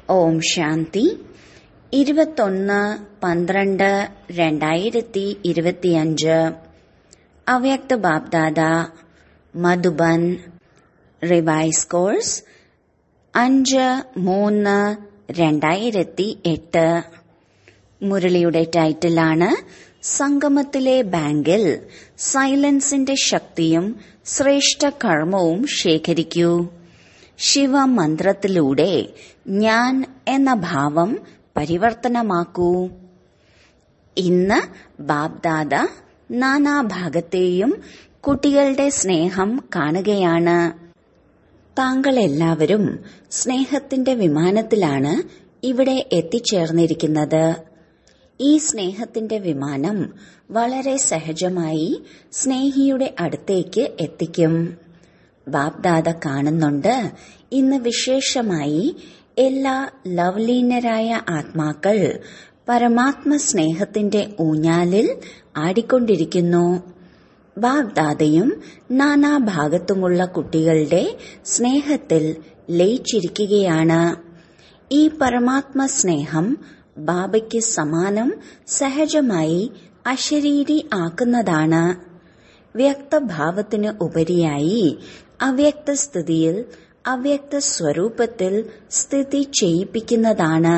ഓം ശാന്തി ഇരുപത്തൊന്ന് പന്ത്രണ്ട് രണ്ടായിരത്തി ഇരുപത്തിയഞ്ച് അവ്യക്ത ബാബ്ദാദ മധുബൻ റിവൈസ് കോഴ്സ് അഞ്ച് മൂന്ന് രണ്ടായിരത്തി എട്ട് മുരളിയുടെ ടൈറ്റിലാണ് സംഗമത്തിലെ ബാങ്കിൽ സൈലൻസിന്റെ ശക്തിയും ശ്രേഷ്ഠ കർമ്മവും ശേഖരിക്കൂ ശിവമന്ത്രത്തിലൂടെ ഞാൻ എന്ന ഭാവം പരിവർത്തനമാക്കൂ ഇന്ന് ബാബ്ദാദ നാനാഭാഗത്തെയും കുട്ടികളുടെ സ്നേഹം കാണുകയാണ് താങ്കൾ എല്ലാവരും സ്നേഹത്തിന്റെ വിമാനത്തിലാണ് ഇവിടെ എത്തിച്ചേർന്നിരിക്കുന്നത് ഈ സ്നേഹത്തിന്റെ വിമാനം വളരെ സഹജമായി സ്നേഹിയുടെ അടുത്തേക്ക് എത്തിക്കും ബാബ്ദാദ കാണുന്നുണ്ട് ഇന്ന് വിശേഷമായി എല്ലാ ലവ്ലീനരായ ആത്മാക്കൾ പരമാത്മ സ്നേഹത്തിന്റെ ഊഞ്ഞാലിൽ ആടിക്കൊണ്ടിരിക്കുന്നു ബാബ്ദാദയും നാനാഭാഗത്തുമുള്ള കുട്ടികളുടെ സ്നേഹത്തിൽ ലയിച്ചിരിക്കുകയാണ് ഈ പരമാത്മ സ്നേഹം ബാബയ്ക്ക് സമാനം സഹജമായി അശരീരി ആക്കുന്നതാണ് വ്യക്തഭാവത്തിന് ഉപരിയായി അവ്യക്ത സ്ഥിതിയിൽ അവ്യക്ത സ്വരൂപത്തിൽ സ്ഥിതി ചെയ്യിപ്പിക്കുന്നതാണ്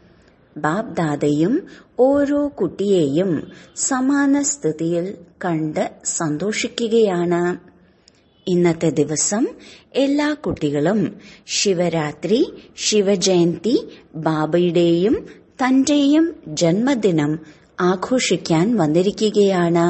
ബാബ്ദാദയും ഓരോ കുട്ടിയെയും സമാന സ്ഥിതിയിൽ കണ്ട് സന്തോഷിക്കുകയാണ് ഇന്നത്തെ ദിവസം എല്ലാ കുട്ടികളും ശിവരാത്രി ശിവജയന്തി ബാബയുടെയും തന്റെയും ജന്മദിനം ആഘോഷിക്കാൻ വന്നിരിക്കുകയാണ്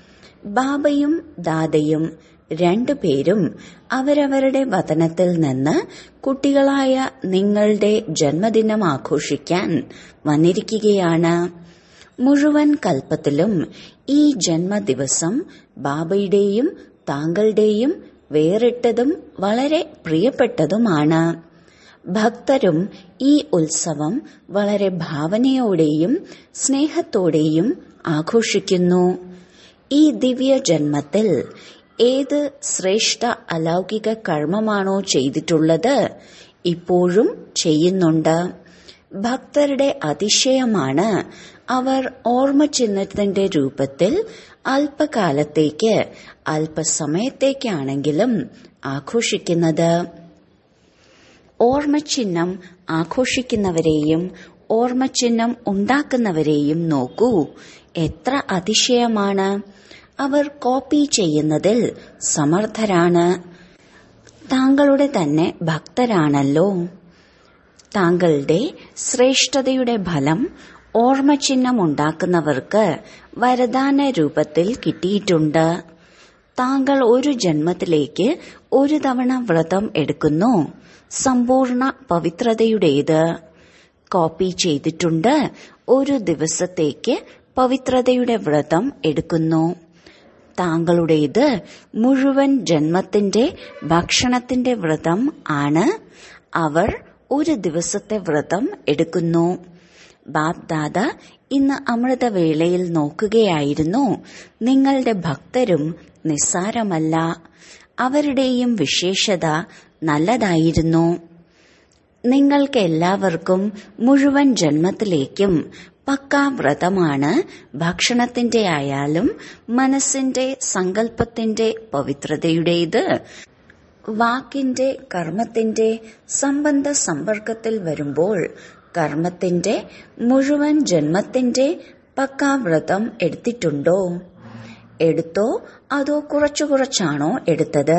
ബാബയും ദാദയും രണ്ടുപേരും അവരവരുടെ വതനത്തിൽ നിന്ന് കുട്ടികളായ നിങ്ങളുടെ ജന്മദിനം ആഘോഷിക്കാൻ വന്നിരിക്കുകയാണ് മുഴുവൻ കൽപ്പത്തിലും ഈ ജന്മദിവസം ബാബയുടെയും താങ്കളുടെയും വേറിട്ടതും വളരെ പ്രിയപ്പെട്ടതുമാണ് ഭക്തരും ഈ ഉത്സവം വളരെ ഭാവനയോടെയും സ്നേഹത്തോടെയും ആഘോഷിക്കുന്നു ഈ ദിവ്യ ജന്മത്തിൽ ഏത് ശ്രേഷ്ഠ അലൗകിക കർമ്മമാണോ ചെയ്തിട്ടുള്ളത് ഇപ്പോഴും ചെയ്യുന്നുണ്ട് ഭക്തരുടെ അതിശയമാണ് അവർ ഓർമ്മചിഹ്നത്തിന്റെ രൂപത്തിൽ അല്പകാലത്തേക്ക് അല്പസമയത്തേക്കാണെങ്കിലും ആഘോഷിക്കുന്നത് ഓർമ്മചിഹ്നം ആഘോഷിക്കുന്നവരെയും ഓർമ്മചിഹ്നം ഉണ്ടാക്കുന്നവരെയും നോക്കൂ എത്ര അതിശയമാണ് അവർ കോപ്പി ചെയ്യുന്നതിൽ സമർത്ഥരാണ് താങ്കളുടെ തന്നെ ഭക്തരാണല്ലോ താങ്കളുടെ ശ്രേഷ്ഠതയുടെ ഫലം ഓർമ്മചിഹ്നം ഉണ്ടാക്കുന്നവർക്ക് വരദാന രൂപത്തിൽ കിട്ടിയിട്ടുണ്ട് താങ്കൾ ഒരു ജന്മത്തിലേക്ക് ഒരു തവണ വ്രതം എടുക്കുന്നു സമ്പൂർണ്ണ പവിത്രതയുടേത് കോപ്പി ചെയ്തിട്ടുണ്ട് ഒരു ദിവസത്തേക്ക് പവിത്രതയുടെ വ്രതം എടുക്കുന്നു താങ്കളുടേത് മുഴുവൻ ജന്മത്തിന്റെ ഭക്ഷണത്തിന്റെ വ്രതം ആണ് അവർ ഒരു ദിവസത്തെ വ്രതം എടുക്കുന്നു ബാബ്ദാദ ഇന്ന് അമൃതവേളയിൽ നോക്കുകയായിരുന്നു നിങ്ങളുടെ ഭക്തരും നിസ്സാരമല്ല അവരുടെയും വിശേഷത നല്ലതായിരുന്നു നിങ്ങൾക്ക് എല്ലാവർക്കും മുഴുവൻ ജന്മത്തിലേക്കും പക്കാ വ്രതമാണ് ഭക്ഷണത്തിന്റെ ആയാലും മനസ്സിന്റെ സങ്കല്പത്തിന്റെ പവിത്രതയുടേത് വാക്കിന്റെ കർമ്മത്തിന്റെ സംബന്ധ സമ്പർക്കത്തിൽ വരുമ്പോൾ കർമ്മത്തിന്റെ മുഴുവൻ ജന്മത്തിന്റെ പക്കാ വ്രതം എടുത്തിട്ടുണ്ടോ എടുത്തോ അതോ കുറച്ചു കുറച്ചാണോ എടുത്തത്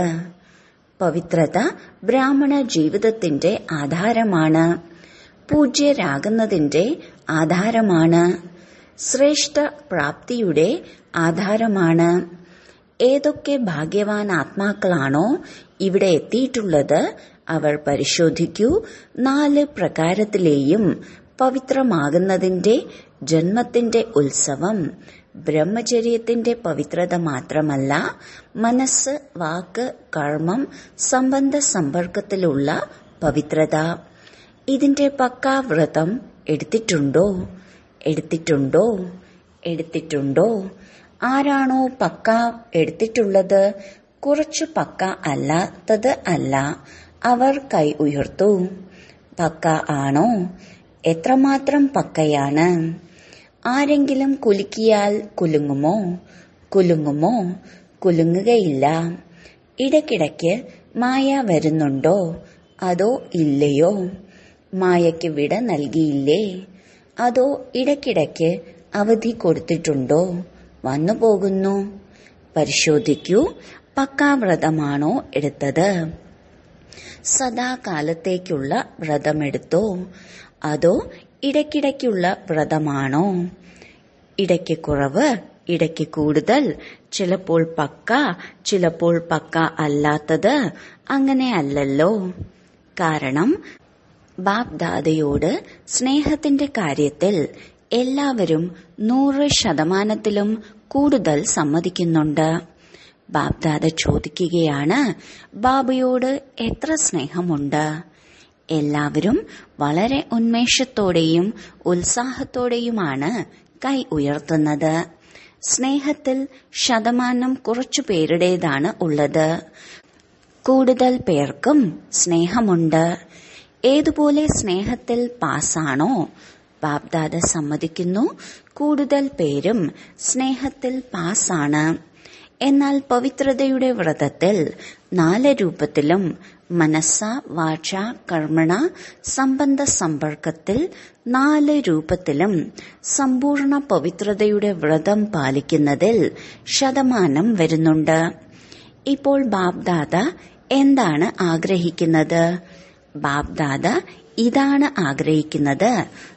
പവിത്രത ബ്രാഹ്മണ ജീവിതത്തിന്റെ ആധാരമാണ് പൂജ്യരാകുന്നതിന്റെ ആധാരമാണ് ശ്രേഷ്ഠ പ്രാപ്തിയുടെ ആധാരമാണ് ഏതൊക്കെ ഭാഗ്യവാൻ ആത്മാക്കളാണോ ഇവിടെ എത്തിയിട്ടുള്ളത് അവർ പരിശോധിക്കൂ നാല് പ്രകാരത്തിലെയും പവിത്രമാകുന്നതിന്റെ ജന്മത്തിന്റെ ഉത്സവം ബ്രഹ്മചര്യത്തിന്റെ പവിത്രത മാത്രമല്ല മനസ്സ് വാക്ക് കർമ്മം സംബന്ധ സമ്പർക്കത്തിലുള്ള പവിത്രത ഇതിന്റെ പക്കാ വ്രതം എടുത്തിട്ടുണ്ടോ എടുത്തിട്ടുണ്ടോ എടുത്തിട്ടുണ്ടോ ആരാണോ പക്ക എടുത്തിട്ടുള്ളത് കുറച്ചു പക്ക അല്ലാത്തത് അല്ല അവർ കൈ ഉയർത്തു പക്ക ആണോ എത്രമാത്രം പക്കയാണ് ആരെങ്കിലും കുലുക്കിയാൽ കുലുങ്ങുമോ കുലുങ്ങുമോ കുലുങ്ങുകയില്ല ഇടയ്ക്കിടയ്ക്ക് മായ വരുന്നുണ്ടോ അതോ ഇല്ലയോ മായയ്ക്ക് വിട നൽകിയില്ലേ അതോ ഇടയ്ക്കിടയ്ക്ക് അവധി കൊടുത്തിട്ടുണ്ടോ വന്നു പോകുന്നു പരിശോധിക്കൂ പക്കാവ്രതമാണോ എടുത്തത് സദാകാലത്തേക്കുള്ള വ്രതമെടുത്തോ അതോ ഇടയ്ക്കിടയ്ക്കുള്ള വ്രതമാണോ ഇടയ്ക്ക് കുറവ് ഇടയ്ക്ക് കൂടുതൽ ചിലപ്പോൾ പക്ക ചിലപ്പോൾ പക്ക അല്ലാത്തത് അങ്ങനെ അല്ലല്ലോ കാരണം ബാപ് ദാദയോട് സ്നേഹത്തിന്റെ കാര്യത്തിൽ എല്ലാവരും നൂറ് ശതമാനത്തിലും കൂടുതൽ സമ്മതിക്കുന്നുണ്ട് ബാബ്ദാദ ചോദിക്കുകയാണ് ബാബയോട് എത്ര സ്നേഹമുണ്ട് എല്ലാവരും വളരെ ഉന്മേഷത്തോടെയും ഉത്സാഹത്തോടെയുമാണ് കൈ ഉയർത്തുന്നത് സ്നേഹത്തിൽ ശതമാനം കുറച്ചു പേരുടേതാണ് ഉള്ളത് കൂടുതൽ പേർക്കും സ്നേഹമുണ്ട് ഏതുപോലെ സ്നേഹത്തിൽ പാസ്സാണോ ബാബ്ദാദ സമ്മതിക്കുന്നു കൂടുതൽ പേരും സ്നേഹത്തിൽ പാസ്സാണ് എന്നാൽ പവിത്രതയുടെ വ്രതത്തിൽ നാല് രൂപത്തിലും മനസ്സ വാച കർമ്മണ സംബന്ധ സമ്പർക്കത്തിൽ നാല് രൂപത്തിലും സമ്പൂർണ്ണ പവിത്രതയുടെ വ്രതം പാലിക്കുന്നതിൽ ശതമാനം വരുന്നുണ്ട് ഇപ്പോൾ ബാബ്ദാദ എന്താണ് ആഗ്രഹിക്കുന്നത് ബാബ്ദാദ ഇതാണ് ആഗ്രഹിക്കുന്നത്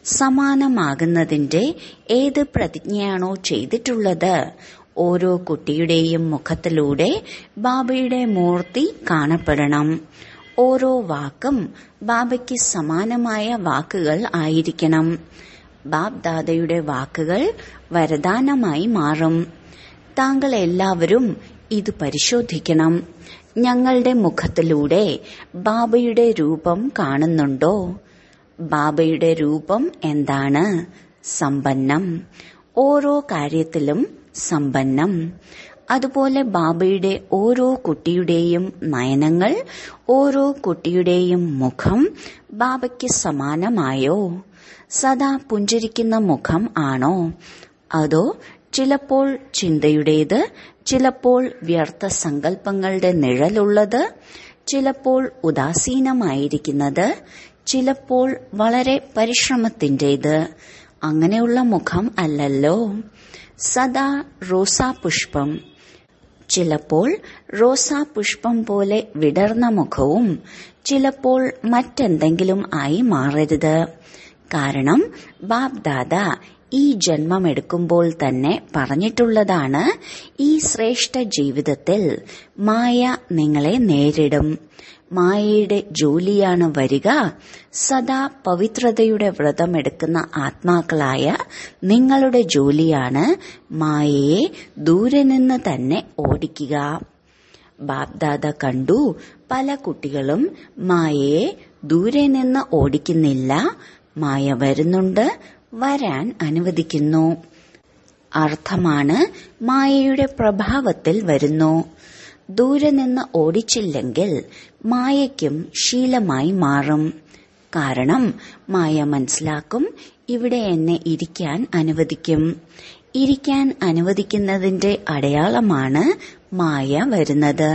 സമാനമാകുന്നതിന്റെ ഏത് പ്രതിജ്ഞയാണോ ചെയ്തിട്ടുള്ളത് ഓരോ കുട്ടിയുടെയും മുഖത്തിലൂടെ ബാബയുടെ മൂർത്തി കാണപ്പെടണം ഓരോ വാക്കും ബാബയ്ക്ക് സമാനമായ വാക്കുകൾ ആയിരിക്കണം ബാബ് ദാദയുടെ വാക്കുകൾ വരദാനമായി മാറും താങ്കൾ എല്ലാവരും ഇത് പരിശോധിക്കണം ഞങ്ങളുടെ മുഖത്തിലൂടെ ബാബയുടെ രൂപം കാണുന്നുണ്ടോ ബാബയുടെ രൂപം എന്താണ് സമ്പന്നം ഓരോ കാര്യത്തിലും സമ്പന്നം അതുപോലെ ബാബയുടെ ഓരോ കുട്ടിയുടെയും നയനങ്ങൾ ഓരോ കുട്ടിയുടെയും മുഖം ബാബയ്ക്ക് സമാനമായോ സദാ പുഞ്ചിരിക്കുന്ന മുഖം ആണോ അതോ ചിലപ്പോൾ ചിന്തയുടേത് ചിലപ്പോൾ വ്യർത്ഥ സങ്കല്പങ്ങളുടെ നിഴലുള്ളത് ചിലപ്പോൾ ഉദാസീനമായിരിക്കുന്നത് ചിലപ്പോൾ വളരെ പരിശ്രമത്തിന്റേത് അങ്ങനെയുള്ള മുഖം അല്ലല്ലോ സദാ റോസാപുഷ്പം ചിലപ്പോൾ റോസാപുഷ്പം പോലെ വിടർന്ന മുഖവും ചിലപ്പോൾ മറ്റെന്തെങ്കിലും ആയി മാറരുത് കാരണം ബാബ് ദാദ ഈ ജന്മമെടുക്കുമ്പോൾ തന്നെ പറഞ്ഞിട്ടുള്ളതാണ് ഈ ശ്രേഷ്ഠ ജീവിതത്തിൽ മായ നിങ്ങളെ നേരിടും മായയുടെ ജോലിയാണ് വരിക സദാ പവിത്രതയുടെ വ്രതമെടുക്കുന്ന ആത്മാക്കളായ നിങ്ങളുടെ ജോലിയാണ് മായയെ ദൂരെ നിന്ന് തന്നെ ഓടിക്കുക ബാബ്ദാദ കണ്ടു പല കുട്ടികളും മായയെ ദൂരെ നിന്ന് ഓടിക്കുന്നില്ല മായ വരുന്നുണ്ട് വരാൻ അനുവദിക്കുന്നു അർത്ഥമാണ് മായയുടെ പ്രഭാവത്തിൽ വരുന്നു ദൂരെ നിന്ന് ഓടിച്ചില്ലെങ്കിൽ മായയ്ക്കും ശീലമായി മാറും കാരണം മായ മനസ്സിലാക്കും ഇവിടെ എന്നെ ഇരിക്കാൻ അനുവദിക്കും ഇരിക്കാൻ അനുവദിക്കുന്നതിന്റെ അടയാളമാണ് മായ വരുന്നത്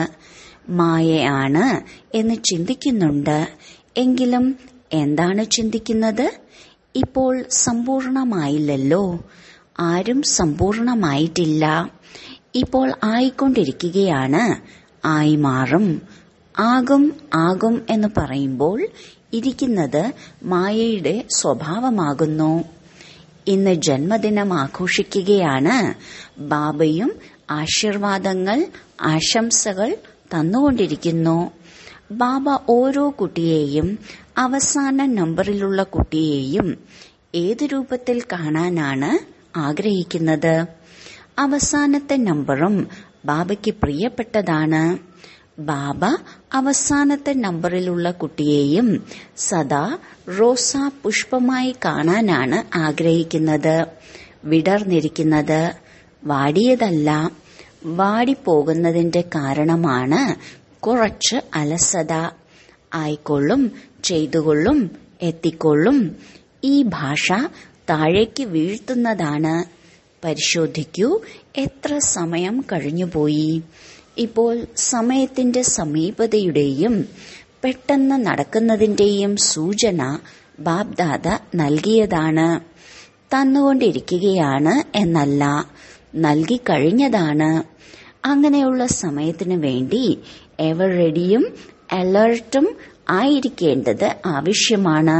മായയാണ് എന്ന് ചിന്തിക്കുന്നുണ്ട് എങ്കിലും എന്താണ് ചിന്തിക്കുന്നത് ഇപ്പോൾ സമ്പൂർണമായില്ലല്ലോ ആരും സമ്പൂർണമായിട്ടില്ല ഇപ്പോൾ ആയിക്കൊണ്ടിരിക്കുകയാണ് ആയി മാറും ആകും ആകും എന്ന് പറയുമ്പോൾ ഇരിക്കുന്നത് മായയുടെ സ്വഭാവമാകുന്നു ഇന്ന് ജന്മദിനം ആഘോഷിക്കുകയാണ് ബാബയും ആശീർവാദങ്ങൾ ആശംസകൾ തന്നുകൊണ്ടിരിക്കുന്നു ബാബ ഓരോ കുട്ടിയെയും അവസാന നമ്പറിലുള്ള കുട്ടിയെയും ഏത് രൂപത്തിൽ കാണാനാണ് ആഗ്രഹിക്കുന്നത് അവസാനത്തെ നമ്പറും ബാബയ്ക്ക് പ്രിയപ്പെട്ടതാണ് ബാബ അവസാനത്തെ നമ്പറിലുള്ള കുട്ടിയെയും സദാ റോസാ പുഷ്പമായി കാണാനാണ് ആഗ്രഹിക്കുന്നത് വിടർന്നിരിക്കുന്നത് വാടിയതല്ല വാടിപ്പോകുന്നതിന്റെ കാരണമാണ് കുറച്ച് അലസത ആയിക്കൊള്ളും ചെയ്തുകൊള്ളും എത്തിക്കൊള്ളും ഈ ഭാഷ താഴേക്ക് വീഴ്ത്തുന്നതാണ് പരിശോധിക്കൂ എത്ര സമയം കഴിഞ്ഞുപോയി ഇപ്പോൾ സമയത്തിന്റെ സമീപതയുടെയും പെട്ടെന്ന് നടക്കുന്നതിന്റെയും സൂചന ബാബ്ദാദ നൽകിയതാണ് തന്നുകൊണ്ടിരിക്കുകയാണ് എന്നല്ല നൽകിക്കഴിഞ്ഞതാണ് അങ്ങനെയുള്ള സമയത്തിനു വേണ്ടി എവർ റെഡിയും അലർട്ടും ആയിരിക്കേണ്ടത് ആവശ്യമാണ്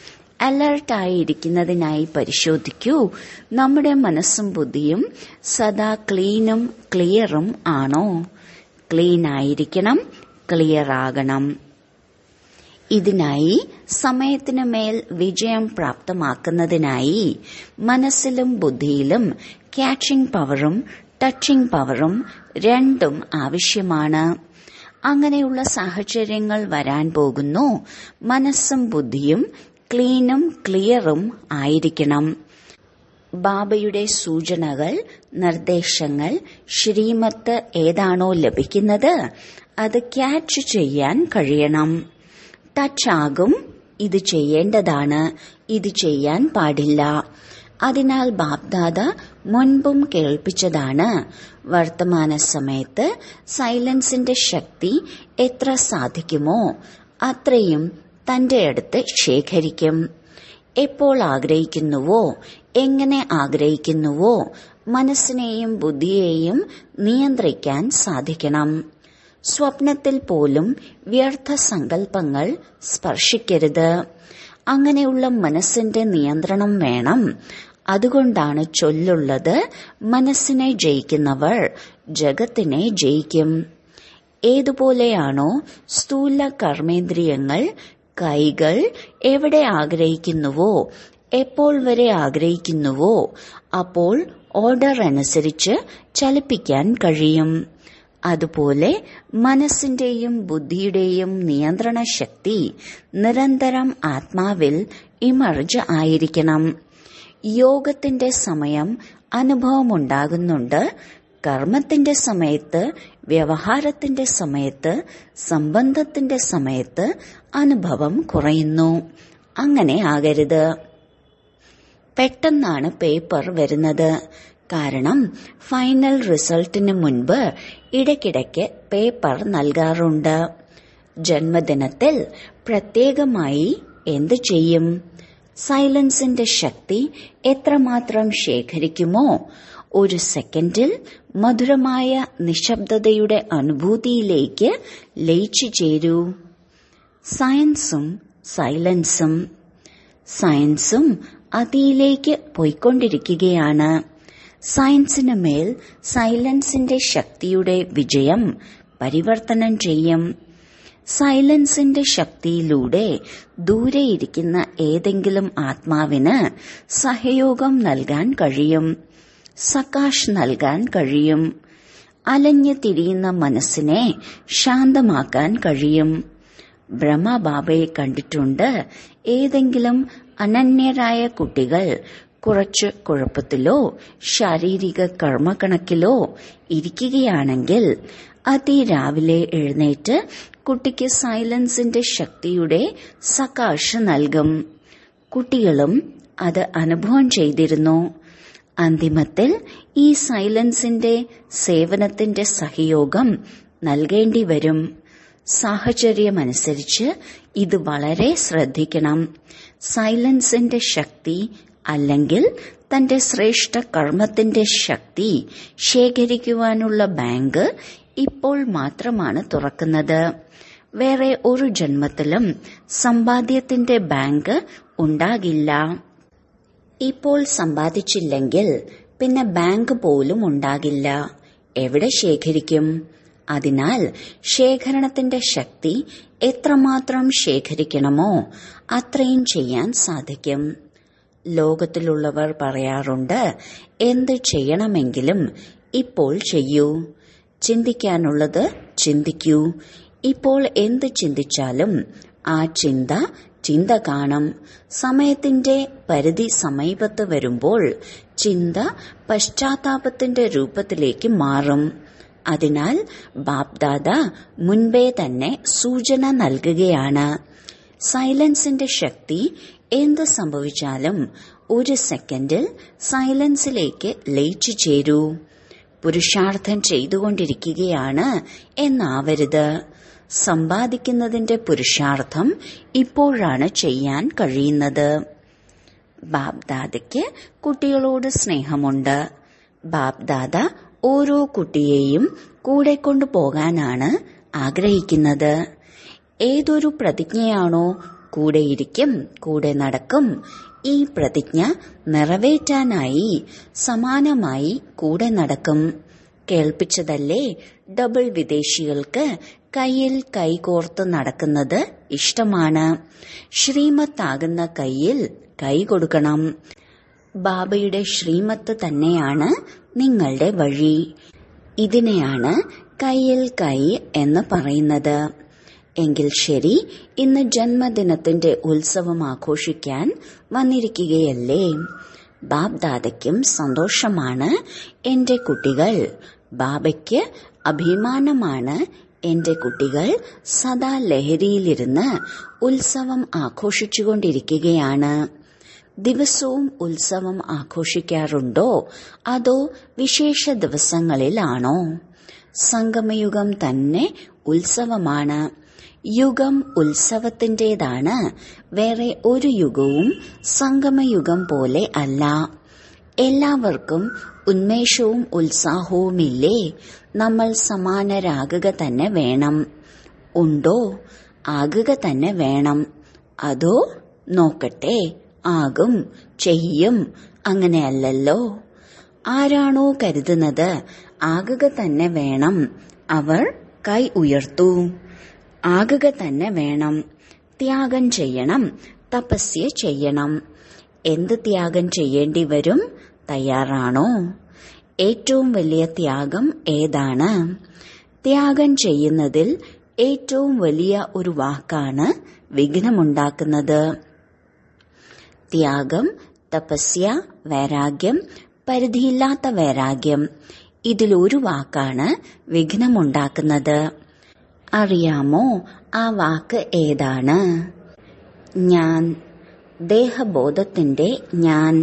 അലർട്ടായിരിക്കുന്നതിനായി പരിശോധിക്കൂ നമ്മുടെ മനസ്സും ബുദ്ധിയും സദാ ക്ലീനും ക്ലിയറും ആണോ ക്ലീൻ ആയിരിക്കണം ക്ലിയർ ആകണം ഇതിനായി സമയത്തിനു മേൽ വിജയം പ്രാപ്തമാക്കുന്നതിനായി മനസ്സിലും ബുദ്ധിയിലും ക്യാച്ചിംഗ് പവറും ടച്ചിംഗ് പവറും രണ്ടും ആവശ്യമാണ് അങ്ങനെയുള്ള സാഹചര്യങ്ങൾ വരാൻ പോകുന്നു മനസ്സും ബുദ്ധിയും ക്ലീനും ക്ലിയറും ആയിരിക്കണം ബാബയുടെ സൂചനകൾ നിർദ്ദേശങ്ങൾ ശ്രീമത്ത് ഏതാണോ ലഭിക്കുന്നത് അത് ക്യാച്ച് ചെയ്യാൻ കഴിയണം ടച്ച് ആകും ഇത് ചെയ്യേണ്ടതാണ് ഇത് ചെയ്യാൻ പാടില്ല അതിനാൽ ബാബ്ദാദ മുൻപും കേൾപ്പിച്ചതാണ് വർത്തമാന സമയത്ത് സൈലൻസിന്റെ ശക്തി എത്ര സാധിക്കുമോ അത്രയും തന്റെ അടുത്ത് ശേഖരിക്കും എപ്പോൾ ആഗ്രഹിക്കുന്നുവോ എങ്ങനെ ആഗ്രഹിക്കുന്നുവോ മനസ്സിനെയും ബുദ്ധിയെയും നിയന്ത്രിക്കാൻ സാധിക്കണം സ്വപ്നത്തിൽ പോലും വ്യർത്ഥ സങ്കല്പങ്ങൾ സ്പർശിക്കരുത് അങ്ങനെയുള്ള മനസ്സിന്റെ നിയന്ത്രണം വേണം അതുകൊണ്ടാണ് ചൊല്ലുള്ളത് മനസ്സിനെ ജയിക്കുന്നവർ ജഗത്തിനെ ജയിക്കും ഏതുപോലെയാണോ സ്ഥൂല കർമ്മേന്ദ്രിയങ്ങൾ കൈകൾ എവിടെ ആഗ്രഹിക്കുന്നുവോ എപ്പോൾ വരെ ആഗ്രഹിക്കുന്നുവോ അപ്പോൾ ഓർഡർ അനുസരിച്ച് ചലിപ്പിക്കാൻ കഴിയും അതുപോലെ മനസ്സിന്റെയും ബുദ്ധിയുടെയും നിയന്ത്രണ ശക്തി നിരന്തരം ആത്മാവിൽ ഇമർജ് ആയിരിക്കണം യോഗത്തിന്റെ സമയം അനുഭവമുണ്ടാകുന്നുണ്ട് കർമ്മത്തിന്റെ സമയത്ത് വ്യവഹാരത്തിന്റെ സമയത്ത് സംബന്ധത്തിന്റെ സമയത്ത് അനുഭവം കുറയുന്നു അങ്ങനെ ആകരുത് പെട്ടെന്നാണ് പേപ്പർ വരുന്നത് കാരണം ഫൈനൽ റിസൾട്ടിന് മുൻപ് ഇടയ്ക്കിടയ്ക്ക് പേപ്പർ നൽകാറുണ്ട് ജന്മദിനത്തിൽ പ്രത്യേകമായി എന്തു ചെയ്യും സൈലൻസിന്റെ ശക്തി എത്രമാത്രം ശേഖരിക്കുമോ ഒരു സെക്കൻഡിൽ മധുരമായ നിശബ്ദതയുടെ അനുഭൂതിയിലേക്ക് ലയിച്ചു ചേരൂ സയൻസും സൈലൻസും സയൻസും അതിയിലേക്ക് പോയിക്കൊണ്ടിരിക്കുകയാണ് സയൻസിന് മേൽ സൈലൻസിന്റെ ശക്തിയുടെ വിജയം പരിവർത്തനം ചെയ്യും സൈലൻസിന്റെ ശക്തിയിലൂടെ ദൂരെയിരിക്കുന്ന ഏതെങ്കിലും ആത്മാവിന് സഹയോഗം നൽകാൻ കഴിയും സകാശ് നൽകാൻ കഴിയും അലഞ്ഞു തിരിയുന്ന മനസ്സിനെ ശാന്തമാക്കാൻ കഴിയും ബ്രഹ്മബാബയെ കണ്ടിട്ടുണ്ട് ഏതെങ്കിലും അനന്യരായ കുട്ടികൾ കുറച്ച് കുഴപ്പത്തിലോ ശാരീരിക കർമ്മക്കണക്കിലോ ഇരിക്കുകയാണെങ്കിൽ അതിരാവിലെ എഴുന്നേറ്റ് കുട്ടിക്ക് സൈലൻസിന്റെ ശക്തിയുടെ സകാശ് നൽകും കുട്ടികളും അത് അനുഭവം ചെയ്തിരുന്നു അന്തിമത്തിൽ ഈ സൈലൻസിന്റെ സേവനത്തിന്റെ സഹയോഗം നൽകേണ്ടി വരും സാഹചര്യമനുസരിച്ച് ഇത് വളരെ ശ്രദ്ധിക്കണം സൈലൻസിന്റെ ശക്തി അല്ലെങ്കിൽ തന്റെ ശ്രേഷ്ഠ കർമ്മത്തിന്റെ ശക്തി ശേഖരിക്കുവാനുള്ള ബാങ്ക് ഇപ്പോൾ മാത്രമാണ് തുറക്കുന്നത് വേറെ ഒരു ജന്മത്തിലും സമ്പാദ്യത്തിന്റെ ബാങ്ക് ഉണ്ടാകില്ല ഇപ്പോൾ സമ്പാദിച്ചില്ലെങ്കിൽ പിന്നെ ബാങ്ക് പോലും ഉണ്ടാകില്ല എവിടെ ശേഖരിക്കും അതിനാൽ ശേഖരണത്തിന്റെ ശക്തി എത്രമാത്രം ശേഖരിക്കണമോ അത്രയും ചെയ്യാൻ സാധിക്കും ലോകത്തിലുള്ളവർ പറയാറുണ്ട് എന്ത് ചെയ്യണമെങ്കിലും ഇപ്പോൾ ചെയ്യൂ ചിന്തിക്കാനുള്ളത് ചിന്തിക്കൂ ഇപ്പോൾ എന്ത് ചിന്തിച്ചാലും ആ ചിന്ത ചിന്ത കാണും സമയത്തിന്റെ പരിധി സമീപത്ത് വരുമ്പോൾ ചിന്ത പശ്ചാത്താപത്തിന്റെ രൂപത്തിലേക്ക് മാറും അതിനാൽ ബാപ്ദാദ മുൻപേ തന്നെ സൂചന നൽകുകയാണ് സൈലൻസിന്റെ ശക്തി എന്ത് സംഭവിച്ചാലും ഒരു സെക്കൻഡിൽ സൈലൻസിലേക്ക് ലയിച്ചു ചേരൂ പുരുഷാർത്ഥം ചെയ്തുകൊണ്ടിരിക്കുകയാണ് എന്നാവരുത് സമ്പാദിക്കുന്നതിന്റെ പുരുഷാർത്ഥം ഇപ്പോഴാണ് ചെയ്യാൻ കഴിയുന്നത് ബാബ്ദാദയ്ക്ക് കുട്ടികളോട് സ്നേഹമുണ്ട് ബാബ്ദാദ ഓരോ കുട്ടിയെയും കൂടെ കൊണ്ടുപോകാനാണ് ആഗ്രഹിക്കുന്നത് ഏതൊരു പ്രതിജ്ഞയാണോ കൂടെയിരിക്കും കൂടെ നടക്കും ഈ പ്രതിജ്ഞ നിറവേറ്റാനായി സമാനമായി കൂടെ നടക്കും കേൾപ്പിച്ചതല്ലേ ഡബിൾ വിദേശികൾക്ക് കയ്യിൽ കൈകോർത്ത് നടക്കുന്നത് ഇഷ്ടമാണ് ശ്രീമത്താകുന്ന കയ്യിൽ കൈ കൊടുക്കണം ബാബയുടെ ശ്രീമത്ത് തന്നെയാണ് നിങ്ങളുടെ വഴി ഇതിനെയാണ് കയ്യിൽ കൈ എന്ന് പറയുന്നത് എങ്കിൽ ശരി ഇന്ന് ജന്മദിനത്തിന്റെ ഉത്സവം ആഘോഷിക്കാൻ വന്നിരിക്കുകയല്ലേ ബാബ്ദാദയ്ക്കും സന്തോഷമാണ് എന്റെ കുട്ടികൾ ബാബയ്ക്ക് അഭിമാനമാണ് എന്റെ കുട്ടികൾ സദാ ലഹരിയിലിരുന്ന് ഉത്സവം ആഘോഷിച്ചുകൊണ്ടിരിക്കുകയാണ് ദിവസവും ഉത്സവം ആഘോഷിക്കാറുണ്ടോ അതോ വിശേഷ ദിവസങ്ങളിലാണോ സംഗമയുഗം തന്നെ ഉത്സവമാണ് യുഗം ഉത്സവത്തിന്റേതാണ് വേറെ ഒരു യുഗവും സംഗമയുഗം പോലെ അല്ല എല്ലാവർക്കും ഉന്മേഷവും ഉത്സാഹവുമില്ലേ നമ്മൾ സമാനരാകുക തന്നെ വേണം ഉണ്ടോ ആകുക തന്നെ വേണം അതോ നോക്കട്ടെ ആകും ചെയ്യും അങ്ങനെയല്ലല്ലോ ആരാണോ കരുതുന്നത് ആകുക തന്നെ വേണം അവർ കൈ ഉയർത്തു ആകുക തന്നെ വേണം ത്യാഗം ചെയ്യണം തപസ്യ ചെയ്യണം എന്ത് ത്യാഗം ചെയ്യേണ്ടി വരും തയ്യാറാണോ ഏറ്റവും വലിയ ത്യാഗം ഏതാണ് ത്യാഗം ചെയ്യുന്നതിൽ ഏറ്റവും വലിയ ഒരു വാക്കാണ് വിഘ്നമുണ്ടാക്കുന്നത് ത്യാഗം തപസ്യ വൈരാഗ്യം പരിധിയില്ലാത്ത വൈരാഗ്യം ഇതിലൊരു വാക്കാണ് വിഘ്നമുണ്ടാക്കുന്നത് അറിയാമോ ആ വാക്ക് ഏതാണ് ഞാൻ ദേഹബോധത്തിന്റെ ഞാൻ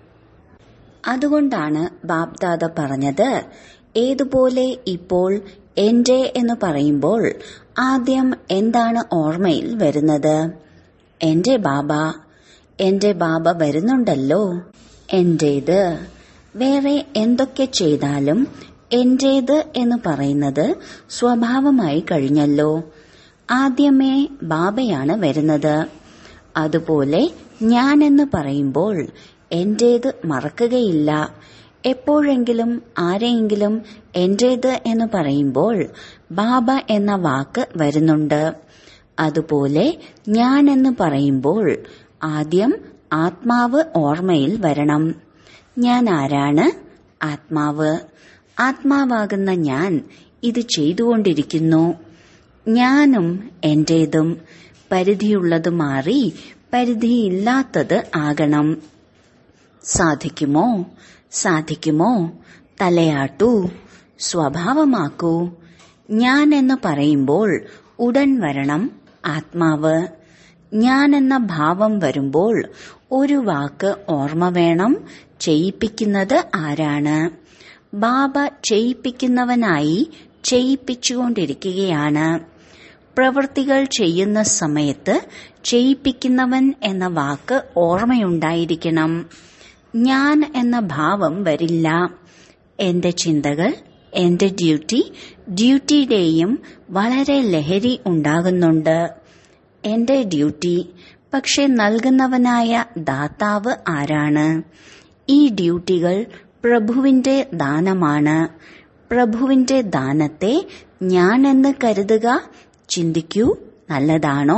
അതുകൊണ്ടാണ് ബാബ്ദാദ പറഞ്ഞത് ഏതുപോലെ ഇപ്പോൾ എന്റെ എന്ന് പറയുമ്പോൾ ആദ്യം എന്താണ് ഓർമ്മയിൽ വരുന്നത് എന്റെ ബാബ എന്റെ ബാബ വരുന്നുണ്ടല്ലോ എന്റേത് വേറെ എന്തൊക്കെ ചെയ്താലും എന്റേത് എന്ന് പറയുന്നത് സ്വഭാവമായി കഴിഞ്ഞല്ലോ ആദ്യമേ ബാബയാണ് വരുന്നത് അതുപോലെ ഞാൻ എന്ന് പറയുമ്പോൾ എന്റേത് മറക്കുകയില്ല എപ്പോഴെങ്കിലും ആരെയെങ്കിലും എന്റേത് എന്ന് പറയുമ്പോൾ ബാബ എന്ന വാക്ക് വരുന്നുണ്ട് അതുപോലെ ഞാൻ എന്ന് പറയുമ്പോൾ ആദ്യം ആത്മാവ് ഓർമ്മയിൽ വരണം ഞാൻ ആരാണ് ആത്മാവ് ആത്മാവാകുന്ന ഞാൻ ഇത് ചെയ്തുകൊണ്ടിരിക്കുന്നു ഞാനും എന്റേതും പരിധിയുള്ളത് മാറി പരിധിയില്ലാത്തത് ആകണം സാധിക്കുമോ സാധിക്കുമോ തലയാട്ടൂ സ്വഭാവമാക്കൂ ഞാൻ എന്ന് പറയുമ്പോൾ ഉടൻ വരണം ആത്മാവ് ഞാൻ എന്ന ഭാവം വരുമ്പോൾ ഒരു വാക്ക് ഓർമ്മ വേണം ചെയ്യിപ്പിക്കുന്നത് ആരാണ് ബാബ ചെയ്യിപ്പിക്കുന്നവനായി ചെയ്യിപ്പിച്ചുകൊണ്ടിരിക്കുകയാണ് പ്രവൃത്തികൾ ചെയ്യുന്ന സമയത്ത് ചെയ്യിപ്പിക്കുന്നവൻ എന്ന വാക്ക് ഓർമ്മയുണ്ടായിരിക്കണം ഞാൻ എന്ന ഭാവം വരില്ല എന്റെ ചിന്തകൾ എന്റെ ഡ്യൂട്ടി ഡ്യൂട്ടിയുടെയും വളരെ ലഹരി ഉണ്ടാകുന്നുണ്ട് എന്റെ ഡ്യൂട്ടി പക്ഷെ നൽകുന്നവനായ ദാതാവ് ആരാണ് ഈ ഡ്യൂട്ടികൾ പ്രഭുവിന്റെ ദാനമാണ് പ്രഭുവിന്റെ ദാനത്തെ ഞാനെന്ന് കരുതുക ചിന്തിക്കൂ നല്ലതാണോ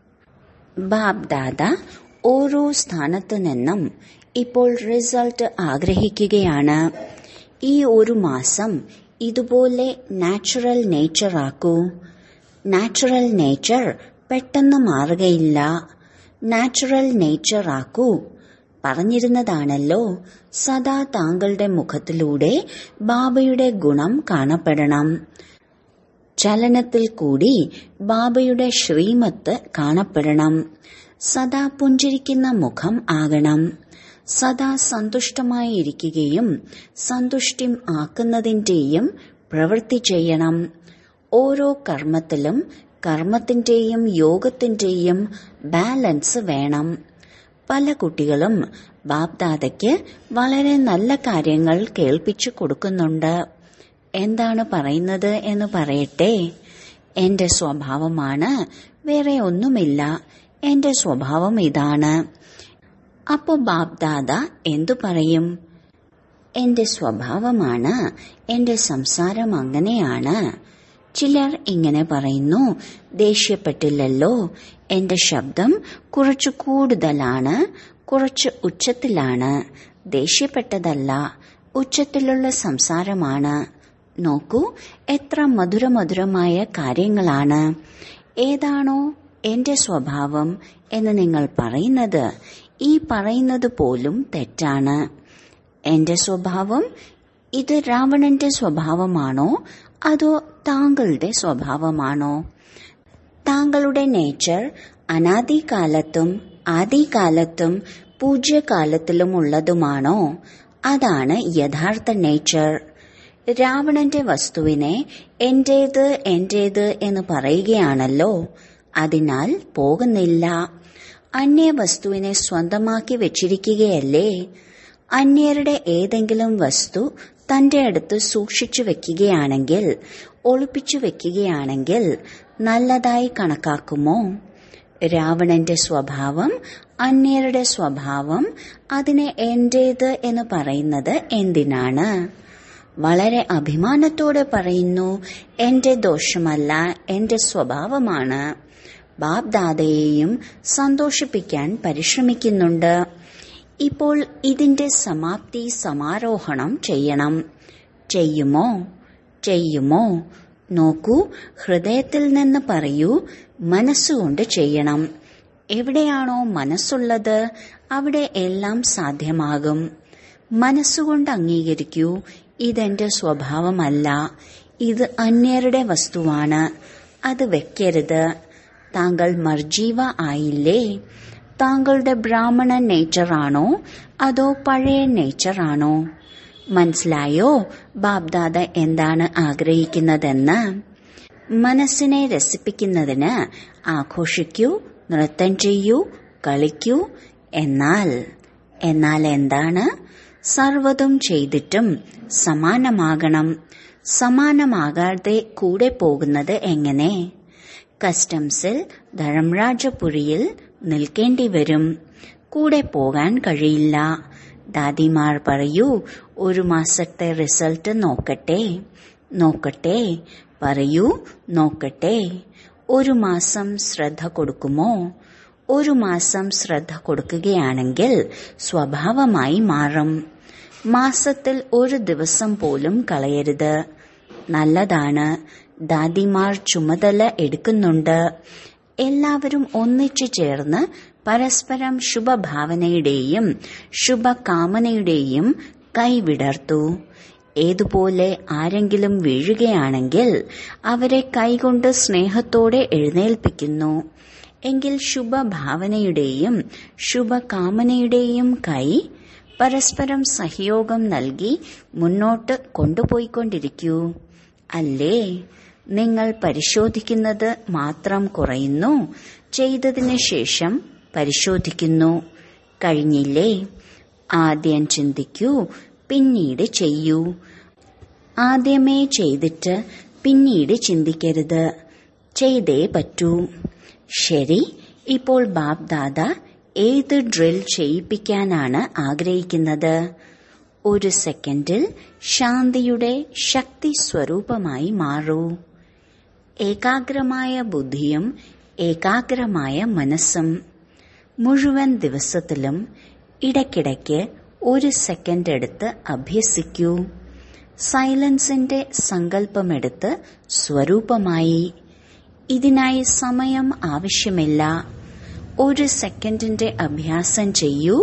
ബാബ് ദാദ ഓരോ സ്ഥാനത്തു നിന്നും ഇപ്പോൾ റിസൾട്ട് ആഗ്രഹിക്കുകയാണ് ഈ ഒരു മാസം ഇതുപോലെ നാച്ചുറൽ നേച്ചർ ആക്കൂ നാച്ചുറൽ നേച്ചർ പെട്ടെന്ന് മാറുകയില്ല നാച്ചുറൽ നേച്ചർ ആക്കൂ പറഞ്ഞിരുന്നതാണല്ലോ സദാ താങ്കളുടെ മുഖത്തിലൂടെ ബാബയുടെ ഗുണം കാണപ്പെടണം ചലനത്തിൽ കൂടി ബാബയുടെ ശ്രീമത്ത് കാണപ്പെടണം സദാ പുഞ്ചിരിക്കുന്ന മുഖം ആകണം സദാ സന്തുഷ്ടമായിരിക്കുകയും സന്തുഷ്ടിം ആക്കുന്നതിന്റെയും പ്രവൃത്തി ചെയ്യണം ഓരോ കർമ്മത്തിലും കർമ്മത്തിന്റെയും യോഗത്തിന്റെയും ബാലൻസ് വേണം പല കുട്ടികളും ബാപ്ദാദയ്ക്ക് വളരെ നല്ല കാര്യങ്ങൾ കേൾപ്പിച്ചു കൊടുക്കുന്നുണ്ട് എന്താണ് പറയുന്നത് എന്ന് പറയട്ടെ എന്റെ സ്വഭാവമാണ് വേറെ ഒന്നുമില്ല എന്റെ സ്വഭാവം ഇതാണ് അപ്പോ ബാപ്ദാദ എന്തു പറയും എന്റെ സ്വഭാവമാണ് എന്റെ സംസാരം അങ്ങനെയാണ് ചിലർ ഇങ്ങനെ പറയുന്നു ദേഷ്യപ്പെട്ടില്ലല്ലോ എന്റെ ശബ്ദം കുറച്ചു കൂടുതലാണ് കുറച്ച് ഉച്ചത്തിലാണ് ദേഷ്യപ്പെട്ടതല്ല ഉച്ചത്തിലുള്ള സംസാരമാണ് നോക്കൂ എത്ര മധുരമധുരമായ കാര്യങ്ങളാണ് ഏതാണോ എന്റെ സ്വഭാവം എന്ന് നിങ്ങൾ പറയുന്നത് ഈ പറയുന്നത് പോലും തെറ്റാണ് എന്റെ സ്വഭാവം ഇത് രാവണന്റെ സ്വഭാവമാണോ അതോ താങ്കളുടെ സ്വഭാവമാണോ താങ്കളുടെ നേച്ചർ അനാദികാലത്തും ആദികാലത്തും പൂജ്യകാലത്തിലും ഉള്ളതുമാണോ അതാണ് യഥാർത്ഥ നേച്ചർ രാവണന്റെ വസ്തുവിനെ എന്റേത് എന്റേത് എന്ന് പറയുകയാണല്ലോ അതിനാൽ പോകുന്നില്ല അന്യ വസ്തുവിനെ സ്വന്തമാക്കി വെച്ചിരിക്കുകയല്ലേ അന്യരുടെ ഏതെങ്കിലും വസ്തു തന്റെ അടുത്ത് സൂക്ഷിച്ചു വെക്കുകയാണെങ്കിൽ ഒളിപ്പിച്ചു വെക്കുകയാണെങ്കിൽ നല്ലതായി കണക്കാക്കുമോ രാവണന്റെ സ്വഭാവം അന്യരുടെ സ്വഭാവം അതിനെ എന്റേത് എന്ന് പറയുന്നത് എന്തിനാണ് വളരെ അഭിമാനത്തോടെ പറയുന്നു എന്റെ ദോഷമല്ല എന്റെ സ്വഭാവമാണ് ബാബ്ദാദയെയും സന്തോഷിപ്പിക്കാൻ പരിശ്രമിക്കുന്നുണ്ട് ഇപ്പോൾ ഇതിന്റെ സമാപ്തി സമാരോഹണം ചെയ്യണം ചെയ്യുമോ ചെയ്യുമോ നോക്കൂ ഹൃദയത്തിൽ നിന്ന് പറയൂ മനസ്സുകൊണ്ട് ചെയ്യണം എവിടെയാണോ മനസ്സുള്ളത് അവിടെ എല്ലാം സാധ്യമാകും മനസ്സുകൊണ്ട് അംഗീകരിക്കൂ ഇതെന്റെ സ്വഭാവമല്ല ഇത് അന്യരുടെ വസ്തുവാണ് അത് വെക്കരുത് താങ്കൾ മർജീവ ആയില്ലേ താങ്കളുടെ ബ്രാഹ്മണ നേച്ചറാണോ അതോ പഴയ നേച്ചറാണോ മനസ്സിലായോ ബാബ്ദാദ എന്താണ് ആഗ്രഹിക്കുന്നതെന്ന് മനസ്സിനെ രസിപ്പിക്കുന്നതിന് ആഘോഷിക്കൂ നൃത്തം ചെയ്യൂ കളിക്കൂ എന്നാൽ എന്നാൽ എന്താണ് സർവതും ചെയ്തിട്ടും സമാനമാകണം സമാനമാകാതെ കൂടെ പോകുന്നത് എങ്ങനെ കസ്റ്റംസിൽ ധർമ്മരാജപുരിയിൽ നിൽക്കേണ്ടി വരും കൂടെ പോകാൻ കഴിയില്ല ദാദിമാർ പറയൂ ഒരു മാസത്തെ റിസൾട്ട് നോക്കട്ടെ നോക്കട്ടെ പറയൂ നോക്കട്ടെ ഒരു മാസം ശ്രദ്ധ കൊടുക്കുമോ ഒരു മാസം ശ്രദ്ധ കൊടുക്കുകയാണെങ്കിൽ സ്വഭാവമായി മാറും മാസത്തിൽ ഒരു ദിവസം പോലും കളയരുത് നല്ലതാണ് ദാദിമാർ ചുമതല എടുക്കുന്നുണ്ട് എല്ലാവരും ഒന്നിച്ചു ചേർന്ന് പരസ്പരം ശുഭഭാവനയുടെയും ശുഭകാമനയുടെയും കൈവിടർത്തു ഏതുപോലെ ആരെങ്കിലും വീഴുകയാണെങ്കിൽ അവരെ കൈകൊണ്ട് സ്നേഹത്തോടെ എഴുന്നേൽപ്പിക്കുന്നു എങ്കിൽ ശുഭഭാവനയുടെയും ശുഭകാമനയുടെയും കൈ പരസ്പരം സഹയോഗം നൽകി മുന്നോട്ട് കൊണ്ടുപോയിക്കൊണ്ടിരിക്കൂ അല്ലേ നിങ്ങൾ പരിശോധിക്കുന്നത് മാത്രം കുറയുന്നു ചെയ്തതിനു ശേഷം പരിശോധിക്കുന്നു കഴിഞ്ഞില്ലേ ആദ്യം ചിന്തിക്കൂ പിന്നീട് ചെയ്യൂ ആദ്യമേ ചെയ്തിട്ട് പിന്നീട് ചിന്തിക്കരുത് ചെയ്തേ പറ്റൂ ശരി ഇപ്പോൾ ബാബ് ദാദ ഏത് ഡ്രിൽ ചെയ്യിപ്പിക്കാനാണ് ആഗ്രഹിക്കുന്നത് ഒരു സെക്കൻഡിൽ ശാന്തിയുടെ ശക്തി സ്വരൂപമായി മാറൂ ഏകാഗ്രമായ ബുദ്ധിയും ഏകാഗ്രമായ മനസ്സും മുഴുവൻ ദിവസത്തിലും ഇടയ്ക്കിടയ്ക്ക് ഒരു സെക്കൻഡ് എടുത്ത് അഭ്യസിക്കൂ സൈലൻസിന്റെ സങ്കല്പമെടുത്ത് സ്വരൂപമായി ഇതിനായി സമയം ആവശ്യമില്ല ഒരു സെക്കൻഡിന്റെ അഭ്യാസം ചെയ്യൂ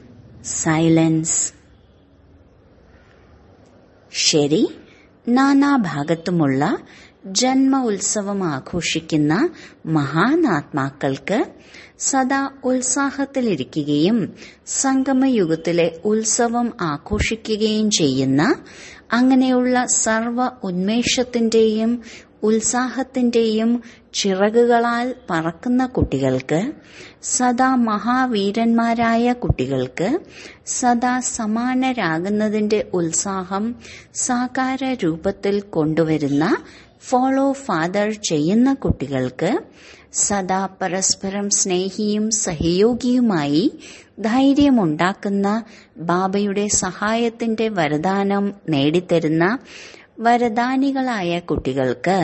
സൈലൻസ് ശരി നാനാഭാഗത്തുമുള്ള ജന്മ ഉത്സവം ആഘോഷിക്കുന്ന മഹാനാത്മാക്കൾക്ക് സദാ ഉത്സാഹത്തിലിരിക്കുകയും സംഗമയുഗത്തിലെ ഉത്സവം ആഘോഷിക്കുകയും ചെയ്യുന്ന അങ്ങനെയുള്ള സർവ ഉന്മേഷത്തിന്റെയും ഉത്സാഹത്തിന്റെയും ചിറകുകളാൽ പറക്കുന്ന കുട്ടികൾക്ക് സദാ മഹാവീരന്മാരായ കുട്ടികൾക്ക് സദാ സമാനരാകുന്നതിന്റെ ഉത്സാഹം സാകാര രൂപത്തിൽ കൊണ്ടുവരുന്ന ഫോളോ ഫാദർ ചെയ്യുന്ന കുട്ടികൾക്ക് സദാ പരസ്പരം സ്നേഹിയും സഹയോഗിയുമായി ധൈര്യമുണ്ടാക്കുന്ന ബാബയുടെ സഹായത്തിന്റെ വരദാനം നേടിത്തരുന്ന വരദാനികളായ കുട്ടികൾക്ക്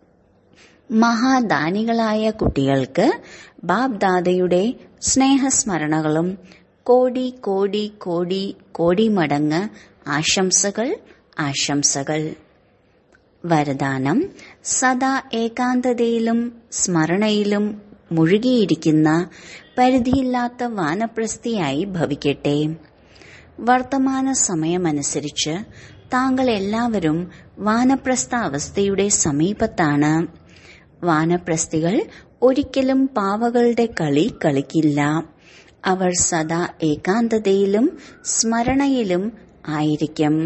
മഹാദാനികളായ കുട്ടികൾക്ക് ബാബ് ദാദയുടെ സ്നേഹസ്മരണകളും കോടി കോടി കോടി കോടി മടങ്ങ് ആശംസകൾ ആശംസകൾ വരദാനം സദാ ഏകാന്തതയിലും സ്മരണയിലും മുഴുകിയിരിക്കുന്ന പരിധിയില്ലാത്ത വാനപ്രസ്ഥിയായി ഭവിക്കട്ടെ വർത്തമാന സമയമനുസരിച്ച് താങ്കൾ എല്ലാവരും വാനപ്രസ്ഥ അവസ്ഥയുടെ സമീപത്താണ് വാനപ്രസ്ഥികൾ ഒരിക്കലും പാവകളുടെ കളി കളിക്കില്ല അവർ സദാ ഏകാന്തതയിലും സ്മരണയിലും ആയിരിക്കും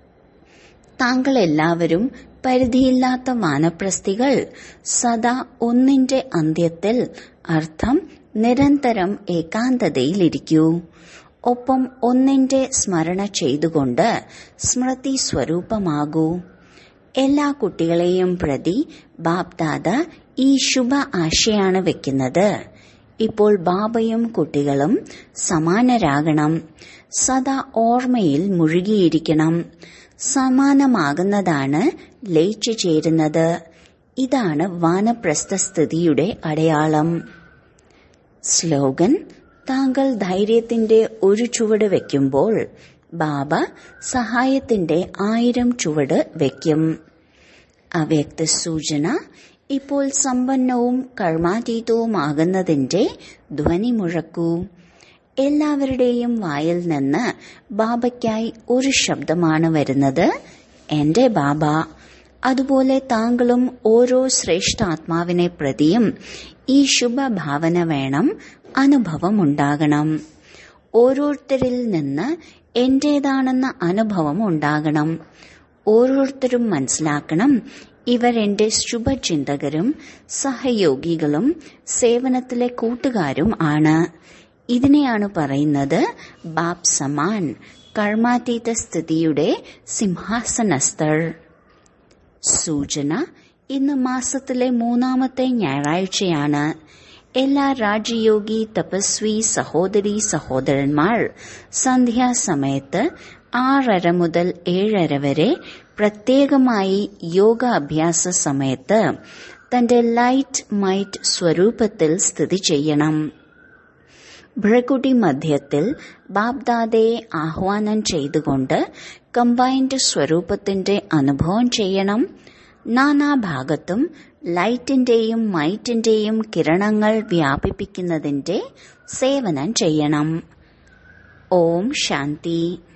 താങ്കൾ എല്ലാവരും പരിധിയില്ലാത്ത വാനപ്രസ്ഥികൾ സദാ ഒന്നിന്റെ അന്ത്യത്തിൽ അർത്ഥം നിരന്തരം ഏകാന്തതയിലിരിക്കൂ ഒപ്പം ഒന്നിന്റെ സ്മരണ ചെയ്തുകൊണ്ട് സ്മൃതി സ്വരൂപമാകൂ എല്ലാ കുട്ടികളെയും പ്രതി ബാബ്ദാദ ഈ ശുഭ ആശയാണ് വെക്കുന്നത് ഇപ്പോൾ ബാബയും കുട്ടികളും സമാനരാകണം സദാ ഓർമ്മയിൽ മുഴുകിയിരിക്കണം സമാനമാകുന്നതാണ് ലയിച്ചു ചേരുന്നത് ഇതാണ് വാനപ്രസ്ഥസ്ഥിതിയുടെ അടയാളം സ്ലോഗൻ താങ്കൾ ധൈര്യത്തിന്റെ ഒരു ചുവട് വെക്കുമ്പോൾ ബാബ സഹായത്തിന്റെ ആയിരം ചുവട് വെക്കും അവ്യക്ത സൂചന ഇപ്പോൾ സമ്പന്നവും കർമാതീതവുമാകുന്നതിന്റെ ധ്വനി മുഴക്കൂ എല്ലാവരുടെയും വായിൽ നിന്ന് ബാബയ്ക്കായി ഒരു ശബ്ദമാണ് വരുന്നത് എന്റെ ബാബ അതുപോലെ താങ്കളും ഓരോ ശ്രേഷ്ഠാത്മാവിനെ പ്രതിയും ഈ ശുഭഭാവന വേണം അനുഭവമുണ്ടാകണം ഓരോരുത്തരിൽ നിന്ന് എന്റേതാണെന്ന അനുഭവം ഉണ്ടാകണം ഓരോരുത്തരും മനസ്സിലാക്കണം ഇവരെന്റെ ശുഭചിന്തകരും സഹയോഗികളും സേവനത്തിലെ കൂട്ടുകാരും ആണ് ഇതിനെയാണ് പറയുന്നത് ബാബ് സമാൻ കർമാതീത സ്ഥിതിയുടെ സിംഹാസനസ്ഥർ സൂചന ഇന്ന് മാസത്തിലെ മൂന്നാമത്തെ ഞായറാഴ്ചയാണ് എല്ലാ രാജയോഗി തപസ്വി സഹോദരി സഹോദരന്മാർ സന്ധ്യാസമയത്ത് ആറര മുതൽ ഏഴര വരെ പ്രത്യേകമായി യോഗ അഭ്യാസ സമയത്ത് തന്റെ ലൈറ്റ് മൈറ്റ് സ്വരൂപത്തിൽ സ്ഥിതി ചെയ്യണം ഭ്രകുടി മധ്യത്തിൽ ബാബ്ദാദയെ ആഹ്വാനം ചെയ്തുകൊണ്ട് കമ്പൈൻഡ് സ്വരൂപത്തിന്റെ അനുഭവം ചെയ്യണം നാനാഭാഗത്തും ലൈറ്റിന്റെയും മൈറ്റിന്റെയും കിരണങ്ങൾ വ്യാപിപ്പിക്കുന്നതിന്റെ സേവനം ചെയ്യണം ഓം ശാന്തി